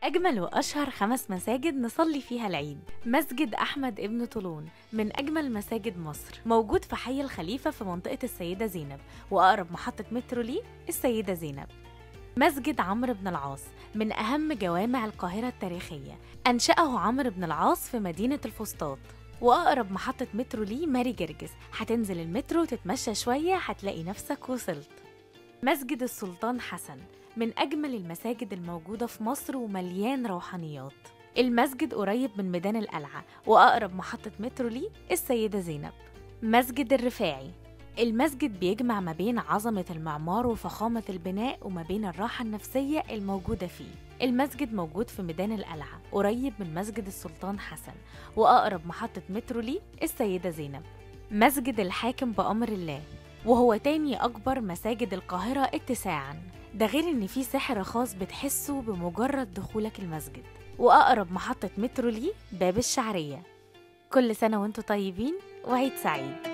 أجمل وأشهر خمس مساجد نصلي فيها العيد مسجد أحمد ابن طولون من أجمل مساجد مصر موجود في حي الخليفة في منطقة السيدة زينب وأقرب محطة مترو ليه السيدة زينب مسجد عمرو بن العاص من أهم جوامع القاهرة التاريخية أنشأه عمرو بن العاص في مدينة الفسطاط وأقرب محطة مترو ليه ماري جرجس هتنزل المترو تتمشى شوية هتلاقي نفسك وصلت مسجد السلطان حسن من أجمل المساجد الموجودة في مصر ومليان روحانيات المسجد قريب من ميدان القلعة وأقرب محطة مترو ليه السيدة زينب مسجد الرفاعي المسجد بيجمع ما بين عظمة المعمار وفخامة البناء وما بين الراحة النفسية الموجودة فيه المسجد موجود في ميدان القلعة قريب من مسجد السلطان حسن وأقرب محطة مترو ليه السيدة زينب مسجد الحاكم بأمر الله وهو تاني أكبر مساجد القاهرة اتساعاً ده غير إن في سحر خاص بتحسه بمجرد دخولك المسجد وأقرب محطة مترو ليه باب الشعرية كل سنة وانتم طيبين وعيد سعيد